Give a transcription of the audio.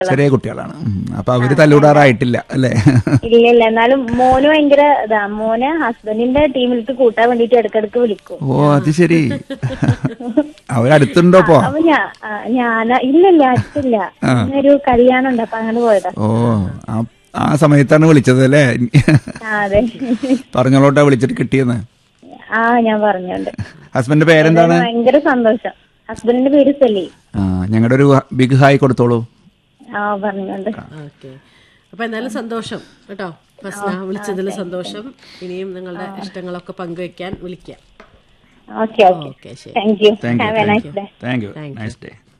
ചെറിയ കുട്ടികളാണ് ഉം. അപ്പൊ അവര് തല്ലൂടാറായിട്ടില്ല അല്ലേ ഇല്ല ഇല്ല എന്നാലും മോന് ഭയങ്കര ഇതാ മോന് ഹസ്ബൻഡിന്റെ ടീമിലേക്ക് കൂട്ടാൻ വേണ്ടിട്ട് ഇടക്കിടക്ക് വിളിക്കും ഓ അത് ശരി അവരടുത്തുണ്ടോ ഇപ്പോ അപ്പൊ ഞാൻ ഞാൻ ഇല്ലില്ല അടുത്തില്ല ഒരു കല്യാണം ഉണ്ട് അപ്പൊ അങ്ങനെ പോയതാ ഓ ആ- ആ സമയത്താണ് വിളിച്ചത് അല്ലേ ആ അതെ പറഞ്ഞോളോട്ടാ വിളിച്ചിട്ട് കിട്ടിയെന്ന് ആ ഞാൻ പറഞ്ഞോണ്ട് ഹസ്ബൻഡിന്റെ പേരെന്താണ് ഭയങ്കര സന്തോഷം ഹസ്ബൻഡിന്റെ പേര് സലീം ആ ഞങ്ങളുടെ ഒരു ബിഗ് ഹായ് കൊടുത്തോളൂ ആ പറഞ്ഞോണ്ട് ഓക്കെ അപ്പൊ എന്തായാലും സന്തോഷം കേട്ടോ ഫസ്ന വിളിച്ചതിൽ സന്തോഷം ഇനിയും നിങ്ങളുടെ ഇഷ്ടങ്ങളൊക്കെ പങ്കുവെക്കാൻ വിളിക്കാം ഓക്കെ ഓക്കെ ഓക്കെ ശരി thank you thank you have a nice day thank you nice day